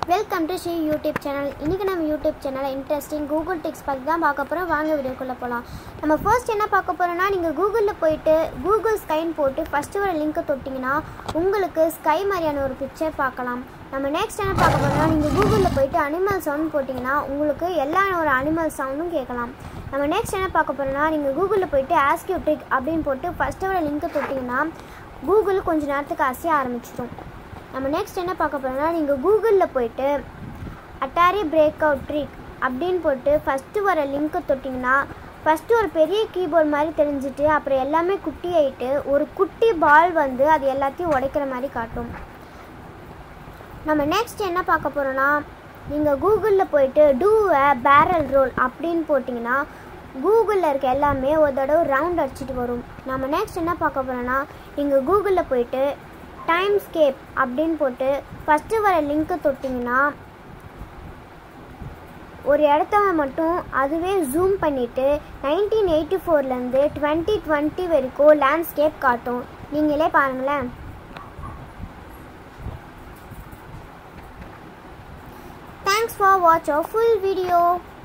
welcome to Sri YouTube channel இன்றைக்கி நம்ம YouTube சேனலில் இன்ட்ரெஸ்டிங் கூகுள் டிக்ஸ் பற்றி தான் பார்க்க போகிறோம் வாங்க வீடியோக்குள்ளே போகலாம் நம்ம ஃபர்ஸ்ட் என்ன பார்க்க போகிறோம்னா நீங்கள் கூகுளில் போயிட்டு கூகுள் ஸ்கைன்னு போட்டு ஃபஸ்ட்டு ஒரு லிங்க்கை தொட்டிங்கன்னா உங்களுக்கு ஸ்கை மாதிரியான ஒரு பிக்சர் பார்க்கலாம் நம்ம நெக்ஸ்ட் என்ன பார்க்க போகிறோம்னா நீங்கள் கூகுளில் போயிட்டு அனிமல் சவுண்ட் போட்டிங்கன்னா உங்களுக்கு எல்லா ஒரு அனிமல் சவுண்டும் கேட்கலாம் நம்ம நெக்ஸ்ட் என்ன பார்க்க போகிறோம்னா நீங்கள் கூகுளில் போயிட்டு ஆஸ்கியூ ட்ரிக் அப்படின்னு போட்டு ஃபஸ்ட்டு ஒரு லிங்க்கை தொட்டிங்கன்னா கூகுள் கொஞ்ச நேரத்துக்கு அசைய ஆரம்பிச்சிடும் நம்ம நெக்ஸ்ட் என்ன பார்க்க போகிறோம்னா நீங்கள் கூகுளில் போயிட்டு அட்டாரி பிரேக் அவுட் ட்ரிக் அப்படின்னு போட்டு ஃபஸ்ட்டு வர லிங்க்கை தொட்டிங்கன்னா ஃபஸ்ட்டு ஒரு பெரிய கீபோர்ட் மாதிரி தெரிஞ்சுட்டு அப்புறம் எல்லாமே குட்டி ஆகிட்டு ஒரு குட்டி பால் வந்து அது எல்லாத்தையும் உடைக்கிற மாதிரி காட்டும் நம்ம நெக்ஸ்ட் என்ன பார்க்க போகிறோன்னா நீங்கள் கூகுளில் போயிட்டு டூ அ பேரல் ரோல் அப்படின்னு போட்டிங்கன்னா கூகுளில் இருக்க எல்லாமே ஒரு தடவை ரவுண்ட் அடிச்சிட்டு வரும் நம்ம நெக்ஸ்ட் என்ன பார்க்க போகிறோன்னா நீங்கள் கூகுளில் போயிட்டு டைம்ஸ்கேப் அப்படின்னு போட்டு ஃபஸ்ட்டு வர லிங்க்கை தொட்டிங்கன்னா ஒரு இடத்த மட்டும் அதுவே ஜூம் பண்ணிவிட்டு நைன்டீன் எயிட்டி ஃபோர்லேருந்து டுவெண்ட்டி டுவெண்ட்டி வரைக்கும் லேண்ட்ஸ்கேப் காட்டும் நீங்களே பாருங்களேன் thanks for watch a full video